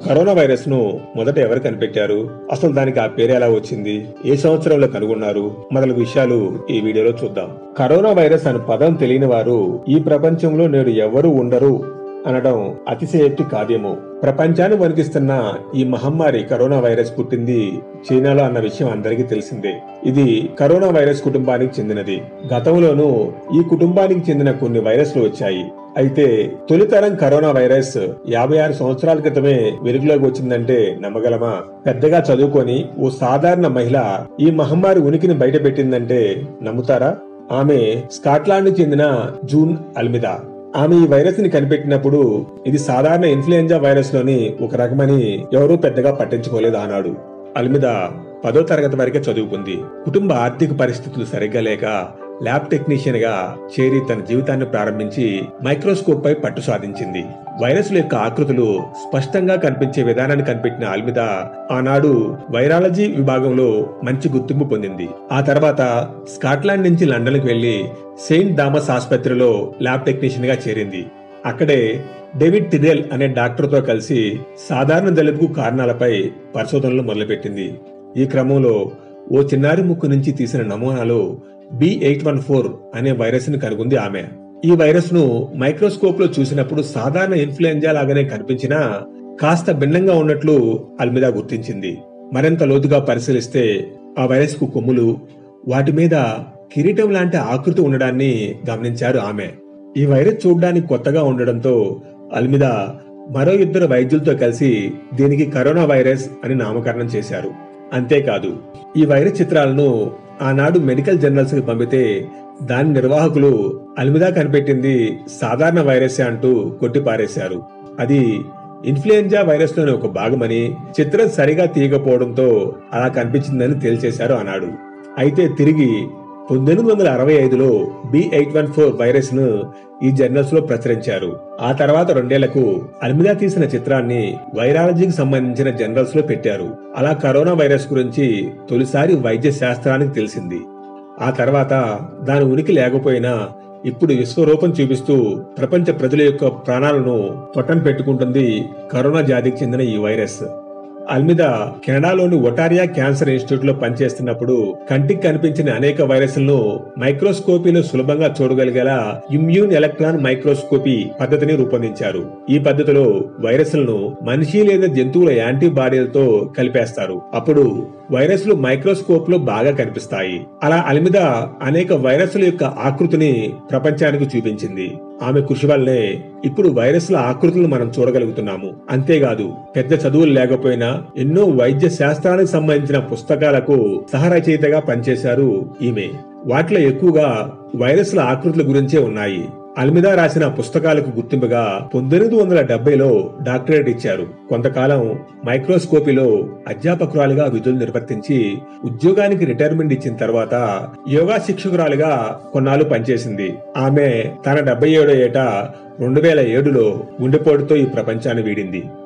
corona virus ను మొదట ఎవరు కనిపెట్టారు అసలు దానికి ఆ పేరు ఎలా వచ్చింది ఏ సంవత్సరంలో కనుగొన్నారు మొదలగు విషయాలు ఈ వీడియోలో చూద్దాం కరోనా వైరస్ అనే పదం తెలియని వారు ఈ ప్రపంచంలో నేడు ఎవరు ఉండరు అనడం అతిశయోక్తి కాదేమో ప్రపంచాన్ని వణికిస్తున్న ఈ మహమ్మారి కరోనా వైరస్ పుట్టింది చైనాలో అన్న విషయం అందరికీ తెలిసిందే ఇది కరోనా వైరస్ కుటుంబానికి చెందినది గతంలోనూ ఈ కుటుంబానికి చెందిన కొన్ని వైరస్లు వచ్చాయి అయితే తొలితరం కరోనా వైరస్ యాభై ఆరు సంవత్సరాల క్రితమే వెలుగులోకి వచ్చిందంటే నమ్మగలమా పెద్దగా చదువుకొని ఓ సాధారణ మహిళ ఈ మహమ్మారి ఉనికిని బయటపెట్టిందంటే నమ్ముతారా ఆమె స్కాట్లాండ్ చెందిన జూన్ అల్మిదా ఆమె ఈ వైరస్ ని కనిపెట్టినప్పుడు ఇది సాధారణ ఇన్ఫ్లుయెంజా వైరస్ లోని ఒక రకమని ఎవరూ పెద్దగా పట్టించుకోలేదు ఆనాడు అల్మిదా పదో తరగతి వరకే చదువుకుంది కుటుంబ ఆర్థిక పరిస్థితులు సరిగ్గా లేక ల్యాబ్ టెక్నీషియన్ గా చేరి తన జీవితాన్ని ప్రారంభించి మైక్రోస్కోప్ పై పట్టు సాధించింది వైరస్ల యొక్క ఆకృతులు స్పష్టంగా కనిపించే విధానాన్ని కనిపెట్టిన అల్మిదా ఆనాడు వైరాలజీ విభాగంలో మంచి గుర్తింపు పొందింది ఆ తర్వాత స్కాట్లాండ్ నుంచి లండన్కి వెళ్లి సెయింట్ థామస్ ఆసుపత్రిలో ల్యాబ్ టెక్నీషియన్ గా చేరింది అక్కడే డేవిడ్ టిరెల్ అనే డాక్టర్ తో కలిసి సాధారణ జలుబుకు కారణాలపై పరిశోధనలు మొదలుపెట్టింది ఈ క్రమంలో ఓ చిన్నారి ముక్కు నుంచి తీసిన నమూనాలో బి ఎయిట్ వన్ ఫోర్ అనే వైరస్ ని కనుగొంది ఆమె ఈ వైరస్ ను మైక్రోస్కోప్ లో చూసినప్పుడు సాధారణ ఇన్ఫ్లుయెంజా లాగానే కనిపించినా కాస్త భిన్నంగా ఉన్నట్లు అల్మిదా గుర్తించింది మరింత లోతుగా పరిశీలిస్తే ఆ వైరస్ కు కొమ్ములు వాటి మీద కిరీటం లాంటి ఆకృతి ఉండడాన్ని గమనించారు ఆమె ఈ వైరస్ చూడడానికి కొత్తగా ఉండడంతో అల్మిదా మరో ఇద్దరు వైద్యులతో కలిసి దీనికి కరోనా వైరస్ అని నామకరణం చేశారు అంతేకాదు ఈ వైరస్ చిత్రాలను ఆనాడు మెడికల్ జర్నల్స్ కి పంపితే దాని నిర్వాహకులు అల్మిదా కనిపెట్టింది సాధారణ వైరస్ అంటూ కొట్టిపారేశారు అది ఇన్ఫ్లుయెంజా వైరస్ లోని ఒక భాగమని చిత్రం సరిగా తీయకపోవడంతో అలా కనిపించిందని తేల్చేశారు ఆనాడు అయితే తిరిగి పంతొమ్మిది వందల అరవై ఐదులో B eight one four virus ను ఈ జర్నల్స్ లో ప్రచురించారు ఆ తర్వాత రెండేళ్లకు అల్మిదా తీసిన చిత్రాన్ని వైరాలజీకి సంబంధించిన జర్నల్స్ లో పెట్టారు అలా కరోనా వైరస్ గురించి తొలిసారి వైద్య శాస్త్రానికి తెలిసింది ఆ తర్వాత దాని ఉనికి లేకపోయినా ఇప్పుడు విశ్వరూపం చూపిస్తూ ప్రపంచ ప్రజల యొక్క ప్రాణాలను పొట్టం పెట్టుకుంటుంది కరోనా జాతికి చెందిన ఈ వైరస్ అల్మిదా కెనడాలోని ఒటారియా క్యాన్సర్ ఇన్స్టిట్యూట్ లో పనిచేస్తున్నప్పుడు కంటికి కనిపించిన అనేక వైరస్లను మైక్రోస్కోపీలో సులభంగా చూడగలిగేలా ఇమ్యూన్ ఎలక్ట్రాన్ మైక్రోస్కోపీ పద్ధతిని రూపొందించారు ఈ పద్ధతిలో వైరస్లను మనిషి లేదా జంతువుల యాంటీబాడీలతో కలిపేస్తారు అప్పుడు వైరస్లు మైక్రోస్కోప్ లో బాగా కనిపిస్తాయి అలా అల్మిదా అనేక వైరస్ల యొక్క ఆకృతిని ప్రపంచానికి చూపించింది ఆమె కృషి వల్లనే ఇప్పుడు వైరస్ల ఆకృతులను మనం చూడగలుగుతున్నాము అంతేకాదు పెద్ద చదువులు లేకపోయినా ఎన్నో వైద్య శాస్త్రానికి సంబంధించిన పుస్తకాలకు సహరచయితగా పనిచేశారు ఈమె వాటిలో ఎక్కువగా వైరస్ల ఆకృతుల గురించే ఉన్నాయి అల్మిదా రాసిన పుస్తకాలకు గుర్తింపుగా పంతొమ్మిది వందల డెబ్బైలో డాక్టరేట్ ఇచ్చారు కొంతకాలం మైక్రోస్కోపీలో అధ్యాపకురాలుగా విధులు నిర్వర్తించి ఉద్యోగానికి రిటైర్మెంట్ ఇచ్చిన తర్వాత యోగా శిక్షకురాలుగా కొన్నాళ్ళు పనిచేసింది ఆమె తన డెబ్బై ఏడో ఏట రెండు వేల ఏడులో గుండెపోటుతో ఈ ప్రపంచాన్ని వీడింది